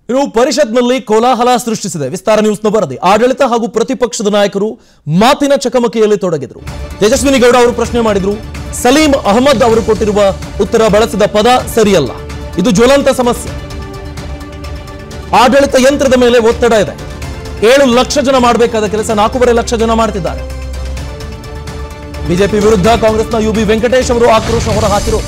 ಇನ್ನು ಪರಿಷತ್ನಲ್ಲಿ ಕೋಲಾಹಲ ಸೃಷ್ಟಿಸಿದೆ ವಿಸ್ತಾರ ನ್ಯೂಸ್ನ ವರದಿ ಆಡಳಿತ ಹಾಗೂ ಪ್ರತಿಪಕ್ಷದ ನಾಯಕರು ಮಾತಿನ ಚಕಮಕಿಯಲ್ಲಿ ತೊಡಗಿದ್ರು ತೇಜಸ್ವಿನಿ ಗೌಡ ಅವರು ಪ್ರಶ್ನೆ ಮಾಡಿದ್ರು ಸಲೀಂ ಅಹಮದ್ ಅವರು ಕೊಟ್ಟಿರುವ ಉತ್ತರ ಬಳಸಿದ ಪದ ಸರಿಯಲ್ಲ ಇದು ಜ್ವಲಂತ ಸಮಸ್ಯೆ ಆಡಳಿತ ಯಂತ್ರದ ಮೇಲೆ ಒತ್ತಡ ಇದೆ ಏಳು ಲಕ್ಷ ಜನ ಮಾಡಬೇಕಾದ ಕೆಲಸ ನಾಲ್ಕೂವರೆ ಲಕ್ಷ ಜನ ಮಾಡ್ತಿದ್ದಾರೆ ಬಿಜೆಪಿ ವಿರುದ್ಧ ಕಾಂಗ್ರೆಸ್ನ ಯು ಬಿ ವೆಂಕಟೇಶ್ ಅವರು ಆಕ್ರೋಶ ಹೊರಹಾಕಿರು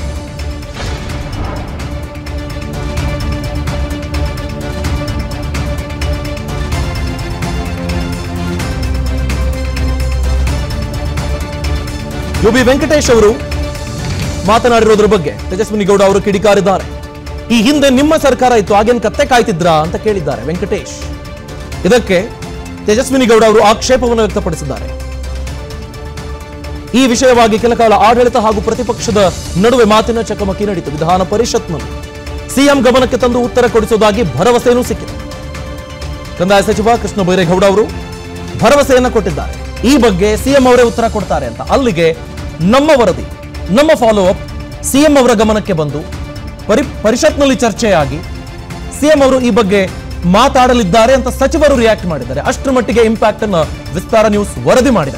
ಯು ಬಿ ವೆಂಕಟೇಶ್ ಅವರು ಮಾತನಾಡಿರೋದ್ರ ಬಗ್ಗೆ ತೇಜಸ್ವಿನಿ ಗೌಡ ಅವರು ಕಿಡಿಕಾರಿದ್ದಾರೆ ಈ ಹಿಂದೆ ನಿಮ್ಮ ಸರ್ಕಾರ ಇತ್ತು ಆಗೇನ್ ಕತ್ತೆ ಕಾಯ್ತಿದ್ರಾ ಅಂತ ಕೇಳಿದ್ದಾರೆ ವೆಂಕಟೇಶ್ ಇದಕ್ಕೆ ತೇಜಸ್ವಿನಿ ಗೌಡ ಅವರು ಆಕ್ಷೇಪವನ್ನು ವ್ಯಕ್ತಪಡಿಸಿದ್ದಾರೆ ಈ ವಿಷಯವಾಗಿ ಕೆಲ ಕಾಲ ಆಡಳಿತ ಹಾಗೂ ಪ್ರತಿಪಕ್ಷದ ನಡುವೆ ಮಾತಿನ ಚಕಮಕಿ ನಡೀತು ವಿಧಾನ ಪರಿಷತ್ನಲ್ಲಿ ಸಿಎಂ ಗಮನಕ್ಕೆ ತಂದು ಉತ್ತರ ಕೊಡಿಸುವುದಾಗಿ ಭರವಸೆಯೂ ಸಿಕ್ಕಿದೆ ಕಂದಾಯ ಸಚಿವ ಕೃಷ್ಣ ಬೈರೇಗೌಡ ಅವರು ಭರವಸೆಯನ್ನ ಕೊಟ್ಟಿದ್ದಾರೆ ಈ ಬಗ್ಗೆ ಸಿಎಂ ಅವರೇ ಉತ್ತರ ಕೊಡ್ತಾರೆ ಅಂತ ಅಲ್ಲಿಗೆ ನಮ್ಮ ವರದಿ ನಮ್ಮ ಫಾಲೋ ಅಪ್ ಸಿಎಂ ಅವರ ಗಮನಕ್ಕೆ ಬಂದು ಪರಿ ಪರಿಷತ್ನಲ್ಲಿ ಚರ್ಚೆಯಾಗಿ ಸಿಎಂ ಅವರು ಈ ಬಗ್ಗೆ ಮಾತಾಡಲಿದ್ದಾರೆ ಅಂತ ಸಚಿವರು ರಿಯಾಕ್ಟ್ ಮಾಡಿದ್ದಾರೆ ಅಷ್ಟರ ಮಟ್ಟಿಗೆ ಇಂಪ್ಯಾಕ್ಟ್ ಅನ್ನು ವಿಸ್ತಾರ ನ್ಯೂಸ್ ವರದಿ ಮಾಡಿದೆ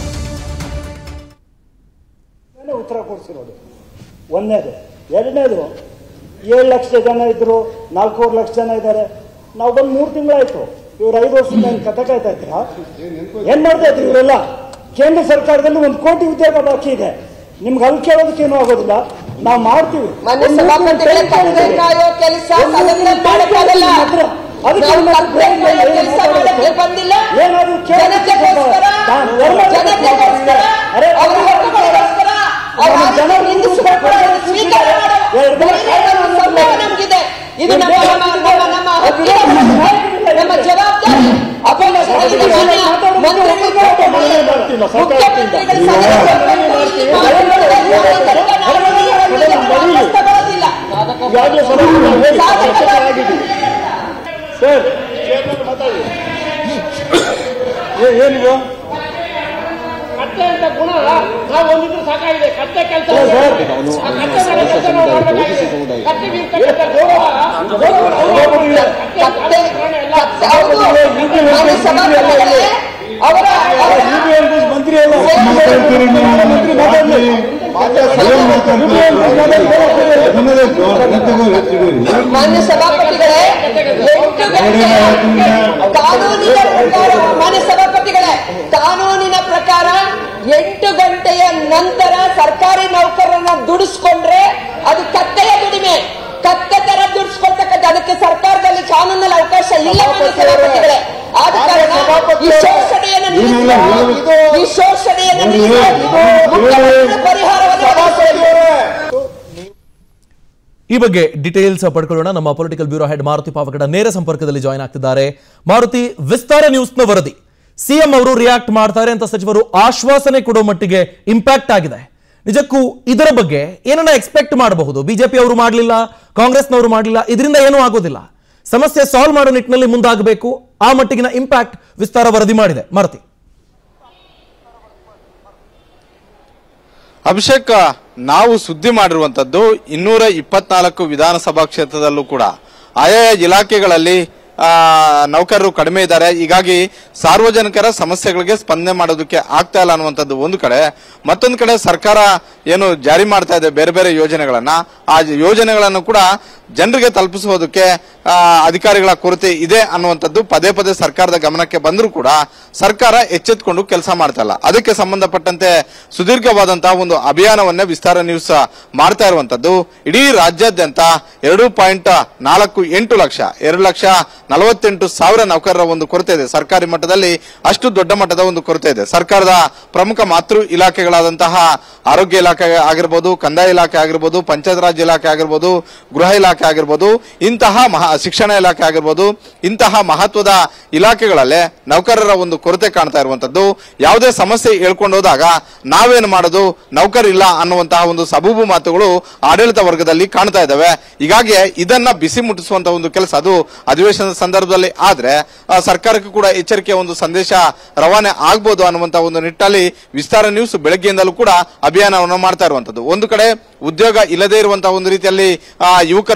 ಮೇಲೆ ಉತ್ತರ ಕೊಡಿಸಿರೋದು ಒಂದನೇದು ಎರಡನೇದು ಏಳು ಲಕ್ಷ ಜನ ಇದ್ರು ನಾಲ್ಕೂವರೆ ಲಕ್ಷ ಜನ ಇದ್ದಾರೆ ನಾವು ಬಂದು ಮೂರು ತಿಂಗಳಾಯ್ತು ಇವ್ರು ಐದು ವರ್ಷದಿಂದ ಏನು ಕತೆ ಕಾಯ್ತಾ ಇದ್ದೀರಾ ಏನ್ ಮಾಡ್ತಾ ಇದ್ರಿ ಇವರೆಲ್ಲ ಕೇಂದ್ರ ಸರ್ಕಾರದಲ್ಲಿ ಒಂದು ಕೋಟಿ ಉದ್ಯೋಗ ಬಾಕಿ ಇದೆ ನಿಮ್ಗೆ ಅಲ್ಲಿ ಕೇಳೋದಕ್ಕೇನು ಆಗೋದಿಲ್ಲ ನಾವು ಮಾಡ್ತೀವಿ ಮಾನ್ಯ ಒಂದು ಸಭಾಪತಿಗಳೇ, ಟೈಮ್ ಕೇಳಿದ್ರೆ ಕತ್ತೆ ಕಾಯೋ ಕೆಲಸ ಒಂದು ಸದನದಲ್ಲಿ ಟೈಮ್ ಮಾಡಕ್ಕಾಗಲ್ಲ. ಮಾತ್ರ. ಅದಕ್ಕೆ ನಾವು ನಮ್ಮ ಕತ್ತೆ ಬ್ರೈನ್ ಮೇಲೆ ಕಾಯೋ ಏನು ಕೆಲಸ ಮಾಡಕ್ಕೆ ಬಂದಿಲ್ಲ. ಏನಾದ್ರು ಕೇಳೋದಕ್ಕೆ ಜನತೆಗೋಸ್ಕರ, ನಾನು ಧರ್ಮ ಜನತೆಗೋಸ್ಕರ, ಅರೆ, ಅವ್ರ ಹಕ್ಕುಗಳಿಗೋಸ್ಕರ, ಅವ್ರ ನಮ್ಮ ಆಸೆ ಜನ ನಿಂದಿಸ್ಬೇಕು ಅನ್ನೋದು ಸ್ವೀಕಾರ ಮಾಡೋ ಎರಡು ದಿನ ಧೈರ್ಯ ನಮ್ಮ ಸಂಭವ ನಮಗಿದೆ ಇದು ನಮ್ಮ ನಮ್ಮ ನಮ್ಮ ನಮ್ಮ ಹಕ್ಕಿನ ನಮ್ಮ ಜವಾಬ್ದಾರಿ ಅಪೋಸಿಷನ್ ಮಾನ್ಯ ಮಂತ್ರಿಗಳು ಮುಖ್ಯಮಂತ್ರಿಗಳ ಸಲಹೆ ಬರೋದಿಲ್ಲ ಈಗಾಗಲೇ ಸಭಾಪತಿಗಳು ಹೇಳಿ, ಚರ್ಚೆ ಆಗಿದೆ. ಸರ್ ಏ- ಏನಿದು ಕತ್ತೆ ಅಂತ ಗುಣ ನಾವು ಒಂದಿದ್ರು ಸಾಕಾಗಿದೆ ಕತ್ತೆ ಕೆಲಸ ಸರ್, ಸರ್. ಕತ್ತೆ ಮಾಡೋ ಕೆಲಸ ನಾವು ಮಾಡ್ಬೇಕಾಗಿದೆ ಕತ್ತೆಗೆ ಇರ್ತಕ್ಕಂಥ ಗೌರವ ಗೌರವ ಸಭಾಪತಿಗಳೇ, ಕತ್ತೆ ಕತ್ತೆ ಹೌದು ಮಾನ್ಯ ಸಭಾಪತಿಗಳೇ ಅವರ ಅವರ UPMC ಮಂತ್ರಿ ಅಲ್ಲ ಮಂತ್ರಿ ಮಾತಾಡ್ಲಿ ಮಾನ್ಯ ಸಭಾಪತಿಗಳೇ ಎಂಟು ಗಂಟೆಯ ಕಾನೂನಿನ ಪ್ರಕಾರ ಮಾನ್ಯ ಸಭಾಪತಿಗಳೇ ಕಾನೂನಿನ ಪ್ರಕಾರ ಎಂಟು ಗಂಟೆಯ ನಂತರ ಸರ್ಕಾರಿ ನೌಕರರನ್ನ ದುಡಿಸ್ಕೊಂಡ್ರೆ ಅದು ಕತ್ತೆಯ ದುಡಿಮೆ ಕತ್ತೆ ತರ ದುಡಿಸ್ಕೊಳ್ತಕ್ಕಂಥ ಅದಕ್ಕೆ ಸರ್ಕಾರದಲ್ಲಿ ಕಾನೂನಲ್ಲಿ ಅವಕಾಶ ಇಲ್ಲ ಮಾನ್ಯ ಸಭಾಪತಿಗಳೇ ಆದ ಕಾರಣ ಈ ಶೋಷಣೆಯನ್ನು ನಿಲ್ಲಿಸುವ ಈ ಶೋಷಣೆಯನ್ನು ನಿಲ್ಲಿಸುವ ಮುಖ್ಯಮಂತ್ರಿ ಪರಿಹಾರವನ್ನು ಒದಗಿಸಬೇಕು. ಈ ಬಗ್ಗೆ ಡೀಟೇಲ್ಸ್ ಪಡ್ಕೊಳ್ಳೋಣ ನಮ್ಮ political bureau head Maruthi Pavagada ನೇರ ಸಂಪರ್ಕದಲ್ಲಿ ಜಾಯ್ನ್ ಆಗ್ತಿದ್ದಾರೆ ಮಾರುತಿ ವಿಸ್ತಾರ ನ್ಯೂಸ್ನ ವರದಿ ಸಿಎಂ ಅವರು ರಿಯಾಕ್ಟ್ ಮಾಡ್ತಾರೆ ಅಂತ ಸಚಿವರು ಆಶ್ವಾಸನೆ ಕೊಡೋ ಮಟ್ಟಿಗೆ ಇಂಪ್ಯಾಕ್ಟ್ ಆಗಿದೆ ನಿಜಕ್ಕೂ ಇದರ ಬಗ್ಗೆ ಏನನ್ನ ಎಕ್ಸ್ಪೆಕ್ಟ್ ಮಾಡಬಹುದು ಬಿಜೆಪಿ ಅವರು ಮಾಡಲಿಲ್ಲ ಕಾಂಗ್ರೆಸ್ನವರು ಮಾಡಲಿಲ್ಲ ಇದರಿಂದ ಏನೂ ಆಗೋದಿಲ್ಲ ಸಮಸ್ಯೆ ಸಾಲ್ವ್ ಮಾಡೋ ನಿಟ್ಟಿನಲ್ಲಿ ಮುಂದಾಗಬೇಕು ಆ ಮಟ್ಟಿಗಿನ ಇಂಪ್ಯಾಕ್ಟ್ ವಿಸ್ತಾರ ವರದಿ ಮಾಡಿದೆ ಮಾರುತಿ ಅಭಿಷೇಕ್ ನಾವು ಸುದ್ದಿ ಮಾಡಿರುವಂತದ್ದು ಇನ್ನೂರ ಇಪ್ಪತ್ನಾಲ್ಕು ವಿಧಾನಸಭಾ ಕ್ಷೇತ್ರದಲ್ಲೂ ಕೂಡ ಆಯಾ ಇಲಾಖೆಗಳಲ್ಲಿ ಆ, ನೌಕರರು ಕಡಿಮೆ ಇದ್ದಾರೆ ಹೀಗಾಗಿ ಸಾರ್ವಜನಿಕರ ಸಮಸ್ಯೆಗಳಿಗೆ ಸ್ಪಂದನೆ ಮಾಡೋದಕ್ಕೆ ಆಗ್ತಾ ಇಲ್ಲ ಅನ್ನುವಂಥದ್ದು ಒಂದು ಕಡೆ ಮತ್ತೊಂದು ಕಡೆ ಸರ್ಕಾರ ಏನು ಜಾರಿ ಮಾಡ್ತಾ ಇದೆ ಬೇರೆ ಬೇರೆ ಯೋಜನೆಗಳನ್ನ ಆ ಯೋಜನೆಗಳನ್ನು ಕೂಡ ಜನರಿಗೆ ತಲುಪಿಸುವುದಕ್ಕೆ ಆ, ಅಧಿಕಾರಿಗಳ ಕೊರತೆ ಇದೆ ಅನ್ನುವಂಥದ್ದು ಪದೇ ಪದೇ ಸರ್ಕಾರದ ಗಮನಕ್ಕೆ ಬಂದರೂ ಕೂಡ ಸರ್ಕಾರ ಎಚ್ಚೆತ್ತುಕೊಂಡು ಕೆಲಸ ಮಾಡ್ತಾ ಇಲ್ಲ ಅದಕ್ಕೆ ಸಂಬಂಧಪಟ್ಟಂತೆ ಸುದೀರ್ಘವಾದಂತಹ ಒಂದು ಅಭಿಯಾನವನ್ನೇ ವಿಸ್ತಾರ ನ್ಯೂಸ್ ಮಾಡ್ತಾ ಇರುವಂತದ್ದು ಇಡೀ ರಾಜ್ಯಾದ್ಯಂತ ಎರಡು ಪಾಯಿಂಟ್ ನಾಲ್ಕು ಎಂಟು ಲಕ್ಷ ಎರಡು ಲಕ್ಷ ನಲವತ್ತೆಂಟು ಸಾವಿರ ನೌಕರರ ಒಂದು ಕೊರತೆ ಇದೆ ಸರ್ಕಾರಿ ಮಟ್ಟದಲ್ಲಿ ಅಷ್ಟು ದೊಡ್ಡ ಮಟ್ಟದ ಒಂದು ಕೊರತೆ ಇದೆ ಸರ್ಕಾರದ ಪ್ರಮುಖ ಮಾತೃ ಇಲಾಖೆಗಳಾದಂತಹ ಆರೋಗ್ಯ ಇಲಾಖೆ ಆಗಿರ್ಬೋದು ಕಂದಾಯ ಇಲಾಖೆ ಆಗಿರ್ಬೋದು ಪಂಚಾಯತ್ ರಾಜ್ ಇಲಾಖೆ ಆಗಿರ್ಬೋದು ಗೃಹ ಇಲಾಖೆ ಆಗಿರ್ಬೋದು ಇಂತಹ ಮಹಾ ಶಿಕ್ಷಣ ಇಲಾಖೆ ಆಗಿರ್ಬೋದು ಇಂತಹ ಮಹತ್ವದ ಇಲಾಖೆಗಳಲ್ಲೇ ನೌಕರರ ಒಂದು ಕೊರತೆ ಕಾಣ್ತಾ ಇರುವಂತದ್ದು ಯಾವುದೇ ಸಮಸ್ಯೆ ಹೇಳ್ಕೊಂಡು ಹೋದಾಗ ನಾವೇನು ಮಾಡೋದು ನೌಕರಿಲ್ಲ ಅನ್ನುವಂತಹ ಒಂದು ಸಬೂಬು ಮಾತುಗಳು ಆಡಳಿತ ವರ್ಗದಲ್ಲಿ ಕಾಣ್ತಾ ಇದ್ದಾವೆ ಹೀಗಾಗಿ ಇದನ್ನ ಬಿಸಿ ಮುಟ್ಟಿಸುವಂತ ಒಂದು ಕೆಲಸ ಅದು ಅಧಿವೇಶನದ ಸಂದರ್ಭದಲ್ಲಿ ಆದ್ರೆ ಆ, ಸರ್ಕಾರಕ್ಕೂ ಕೂಡ ಎಚ್ಚರಿಕೆಯ ಒಂದು ಸಂದೇಶ ರವಾನೆ ಆಗ್ಬೋದು ಅನ್ನುವಂತ ಒಂದು ನಿಟ್ಟಲ್ಲಿ ವಿಸ್ತಾರ ನ್ಯೂಸ್ ಬೆಳಗ್ಗೆಯಿಂದಲೂ ಕೂಡ ಅಭಿಯಾನವನ್ನು ಮಾಡ್ತಾ ಇರುವಂತದ್ದು ಒಂದು ಕಡೆ ಉದ್ಯೋಗ ಇಲ್ಲದೇ ಇರುವಂತಹ ಒಂದು ರೀತಿಯಲ್ಲಿ ಆ, ಯುವಕರು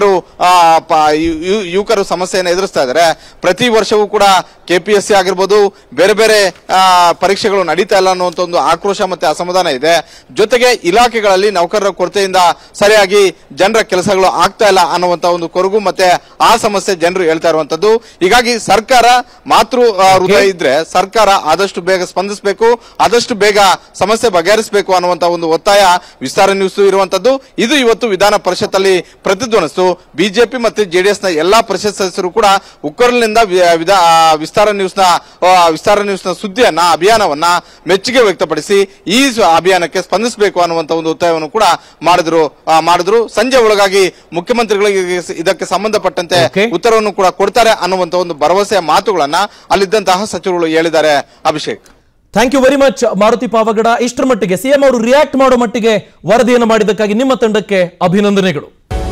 ಆ, ಪ- ಯು- ಯು- ಯುವಕರು ಸಮಸ್ಯೆಯನ್ನು ಎದುರಿಸ್ತಾ ಇದ್ದಾರೆ ಪ್ರತಿ ವರ್ಷವೂ ಕೂಡ ಕೆಪಿಎಸ್ಸಿ ಆಗಿರ್ಬೋದು ಬೇರೆ ಬೇರೆ ಆ, ಪರೀಕ್ಷೆಗಳು ನಡೀತಾ ಇಲ್ಲ ಅನ್ನುವಂಥ ಒಂದು ಆಕ್ರೋಶ ಮತ್ತೆ ಅಸಮಾಧಾನ ಇದೆ ಜೊತೆಗೆ ಇಲಾಖೆಗಳಲ್ಲಿ ನೌಕರರ ಕೊರತೆಯಿಂದ ಸರಿಯಾಗಿ ಜನರ ಕೆಲಸಗಳು ಆಗ್ತಾ ಇಲ್ಲ ಅನ್ನುವಂತ ಒಂದು ಕೊರಗು ಮತ್ತೆ ಆ ಸಮಸ್ಯೆ ಜನರು ಹೇಳ್ತಾ ಇರುವಂತದ್ದು ಹೀಗಾಗಿ ಸರ್ಕಾರ ಮಾತೃ ಆ, ಹೃದಯ ಇದ್ರೆ ಸರ್ಕಾರ ಆದಷ್ಟು ಬೇಗ ಸ್ಪಂದಿಸಬೇಕು ಆದಷ್ಟು ಬೇಗ ಸಮಸ್ಯೆ ಬಗೆಹರಿಸಬೇಕು ಅನ್ನುವಂತ ಒಂದು ಒತ್ತಾಯ ವಿಸ್ತಾರ ನ್ಯೂಸ್ ಇರುವಂತದ್ದು ಇದು ಇವತ್ತು ವಿಧಾನ ಪರಿಷತ್ ಅಲ್ಲಿ ಪ್ರತಿಧ್ವನಿಸ್ತು ಬಿಜೆಪಿ ಮತ್ತು ಜೆಡಿಎಸ್ ನ ಎಲ್ಲಾ ಪರಿಷತ್ ಸದಸ್ಯರು ಕೂಡ ಉಕ್ಕರಲಿನಿಂದ ವಿ- ವಿಧಾ- ಆ, ವಿಸ್ತಾರ ನ್ಯೂಸ್ ನ ಆ, ವಿಸ್ತಾರ ನ್ಯೂಸ್ ನ ಸುದ್ದಿಯನ್ನ ಅಭಿಯಾನವನ್ನ ಮೆಚ್ಚುಗೆ ವ್ಯಕ್ತಪಡಿಸಿ ಈ ಸ- ಅಭಿಯಾನಕ್ಕೆ ಸ್ಪಂದಿಸಬೇಕು ಅನ್ನುವಂತ ಒಂದು ಒತ್ತಾಯವನ್ನು ಕೂಡ ಮಾಡಿದ್ರು ಆ, ಮಾಡಿದ್ರು ಸಂಜೆ ಒಳಗಾಗಿ ಮುಖ್ಯಮಂತ್ರಿಗಳಿಗೆ ಇದಕ್ಕೆ ಸಂಬಂಧಪಟ್ಟಂತೆ Okay. ಉತ್ತರವನ್ನು ಕೂಡ ಕೊಡ್ತಾರೆ ಅನ್ನುವಂತ ಒಂದು ಭರವಸೆಯ ಮಾತುಗಳನ್ನ ಅಲ್ಲಿದ್ದಂತಹ ಸಚಿವರುಗಳು ಹೇಳಿದ್ದಾರೆ Abhishek thank you very much Maruthi Pavagada ಇಷ್ಟರ ಮಟ್ಟಿಗೆ ಸಿಎಂ ಅವರು ರಿಯಾಕ್ಟ್ ಮಾಡೋ ಮಟ್ಟಿಗೆ ವರದಿಯನ್ನು ಮಾಡಿದ್ದಕ್ಕಾಗಿ ನಿಮ್ಮ ತಂಡಕ್ಕೆ ಅಭಿನಂದನೆಗಳು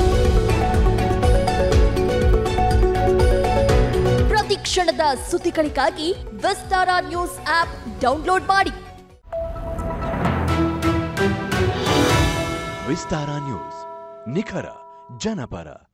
ಪ್ರತಿ ಕ್ಷಣದ ಸುದ್ದಿಗಳಿಗಾಗಿ ವಿಸ್ತಾರ ನ್ಯೂಸ್ ಆಪ್ ಡೌನ್ಲೋಡ್ ಮಾಡಿ ವಿಸ್ತಾರ ನ್ಯೂಸ್ ನಿಖರ ಜನಪರ